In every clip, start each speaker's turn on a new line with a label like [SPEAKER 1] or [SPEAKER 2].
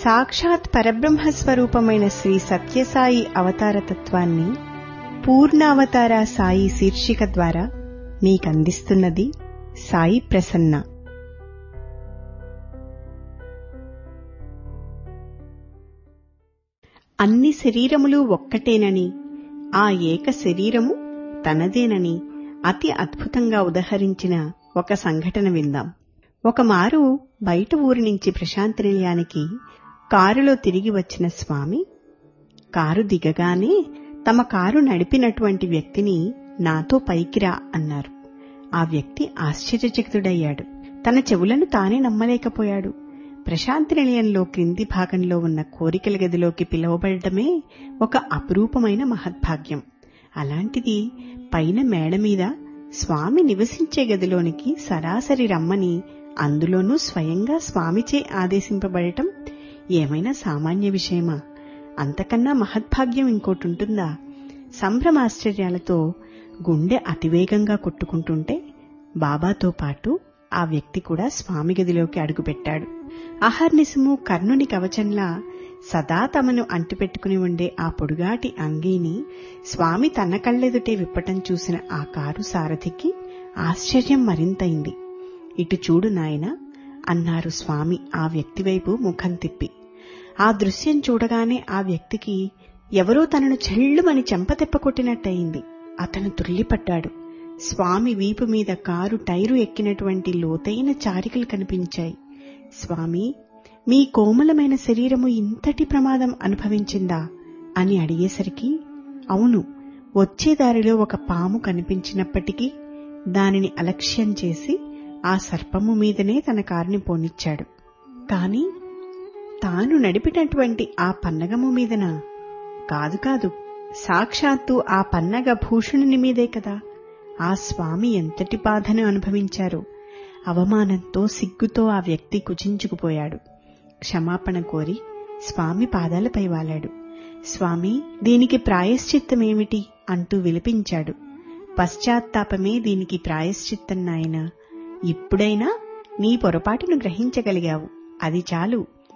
[SPEAKER 1] సాక్షాత్ పరబ్రహ్మ స్వరూపమైన శ్రీ సత్యసాయి అవతార తత్వాన్ని పూర్ణావతార సాయి శీర్షిక ద్వారా మీకందిస్తున్నది సాయి ప్రసన్న అన్ని శరీరములు ఒక్కటేనని ఆ ఏక శరీరము తనదేనని అతి అద్భుతంగా ఉదహరించిన ఒక సంఘటన విందాం ఒకమారు బయట ఊరి నుంచి ప్రశాంతి నిలయానికి కారులో తిరిగి వచ్చిన స్వామి కారు దిగగానే తమ కారు నడిపినటువంటి వ్యక్తిని నాతో పైకిరా అన్నారు ఆ వ్యక్తి ఆశ్చర్యచకితుడయ్యాడు తన చెవులను తానే నమ్మలేకపోయాడు ప్రశాంతి నిలయంలో క్రింది భాగంలో ఉన్న కోరికల గదిలోకి పిలువబడటమే ఒక అపురూపమైన మహద్భాగ్యం అలాంటిది పైన మేడ మీద స్వామి నివసించే గదిలోనికి సరాసరి రమ్మని అందులోనూ స్వయంగా స్వామిచే ఆదేశింపబడటం ఏమైనా సామాన్య విషయమా అంతకన్నా మహద్భాగ్యం ఇంకోటుంటుందా సంభ్రమాశ్చర్యాలతో గుండె అతివేగంగా కొట్టుకుంటుంటే బాబాతో పాటు ఆ వ్యక్తి కూడా స్వామి గదిలోకి అడుగుపెట్టాడు అహర్నిశము కర్ణుని కవచంలా సదా తమను అంటిపెట్టుకుని ఉండే ఆ పొడుగాటి అంగీని స్వామి తన కళ్ళెదుటే విప్పటం చూసిన ఆ కారు సారథికి ఆశ్చర్యం మరింతైంది ఇటు చూడు నాయన అన్నారు స్వామి ఆ వ్యక్తి వైపు ముఖం తిప్పి ఆ దృశ్యం చూడగానే ఆ వ్యక్తికి ఎవరో తనను చెల్లుమని చెంపతెప్ప కొట్టినట్టయింది అతను తుల్లిపడ్డాడు స్వామి వీపు మీద కారు టైరు ఎక్కినటువంటి లోతైన చారికలు కనిపించాయి స్వామి మీ కోమలమైన శరీరము ఇంతటి ప్రమాదం అనుభవించిందా అని అడిగేసరికి అవును వచ్చే దారిలో ఒక పాము కనిపించినప్పటికీ దానిని అలక్ష్యం చేసి ఆ సర్పము మీదనే తన కారుని పోనిచ్చాడు కాని తాను నడిపినటువంటి ఆ పన్నగము మీదన కాదు కాదు సాక్షాత్తు ఆ పన్నగ భూషణుని మీదే కదా ఆ స్వామి ఎంతటి బాధను అనుభవించారో అవమానంతో సిగ్గుతో ఆ వ్యక్తి కుచించుకుపోయాడు క్షమాపణ కోరి స్వామి పాదాలపై వాలాడు స్వామి దీనికి ప్రాయశ్చిత్తమేమిటి అంటూ విలిపించాడు పశ్చాత్తాపమే దీనికి ప్రాయశ్చిత్తం నాయన ఇప్పుడైనా నీ పొరపాటును గ్రహించగలిగావు అది చాలు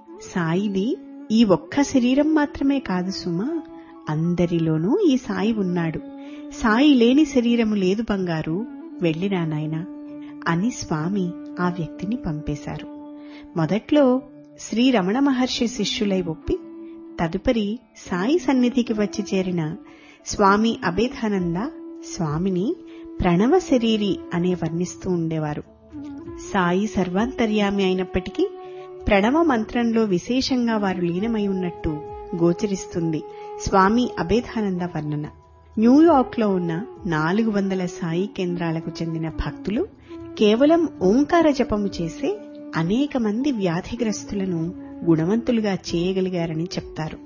[SPEAKER 1] సాయిది ఈ ఒక్క శరీరం మాత్రమే కాదు సుమా అందరిలోనూ ఈ సాయి ఉన్నాడు సాయి లేని శరీరము లేదు బంగారు వెళ్ళిరా నాయనా అని స్వామి ఆ వ్యక్తిని పంపేశారు మొదట్లో శ్రీ రమణ మహర్షి శిష్యులై ఒప్పి తదుపరి సాయి సన్నిధికి వచ్చి చేరిన స్వామి అభేదానంద స్వామిని ప్రణవ శరీరి అనే వర్ణిస్తూ ఉండేవారు సాయి సర్వాంతర్యామి అయినప్పటికీ ప్రణవ మంత్రంలో విశేషంగా వారు లీనమై ఉన్నట్టు గోచరిస్తుంది స్వామి అభేదానంద వర్ణన న్యూయార్క్లో ఉన్న నాలుగు వందల సాయి కేంద్రాలకు చెందిన భక్తులు కేవలం ఓంకార జపము చేసే అనేక మంది వ్యాధిగ్రస్తులను గుణవంతులుగా చేయగలిగారని చెప్తారు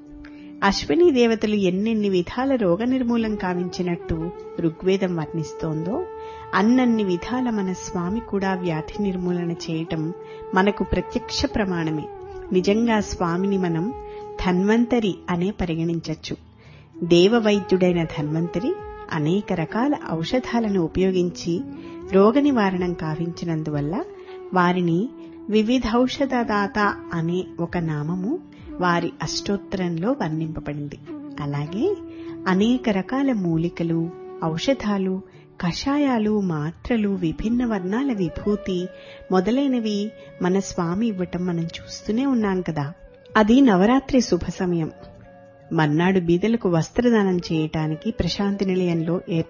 [SPEAKER 1] అశ్విని దేవతలు ఎన్నెన్ని విధాల రోగ నిర్మూలం కావించినట్టు ఋగ్వేదం వర్ణిస్తోందో అన్నన్ని విధాల మన స్వామి కూడా వ్యాధి నిర్మూలన చేయటం మనకు ప్రత్యక్ష ప్రమాణమే నిజంగా స్వామిని మనం ధన్వంతరి అనే పరిగణించచ్చు దేవవైద్యుడైన ధన్వంతరి అనేక రకాల ఔషధాలను ఉపయోగించి రోగ నివారణం కావించినందువల్ల వారిని వివిధౌషధదాత అనే ఒక నామము వారి అష్టోత్తరంలో వర్ణింపబడింది అలాగే అనేక రకాల మూలికలు ఔషధాలు కషాయాలు మాత్రలు విభిన్న వర్ణాల విభూతి మొదలైనవి మన స్వామి ఇవ్వటం మనం చూస్తూనే ఉన్నాం కదా అది నవరాత్రి శుభ సమయం మర్నాడు బీదలకు వస్త్రదానం చేయటానికి ప్రశాంతి నిలయంలో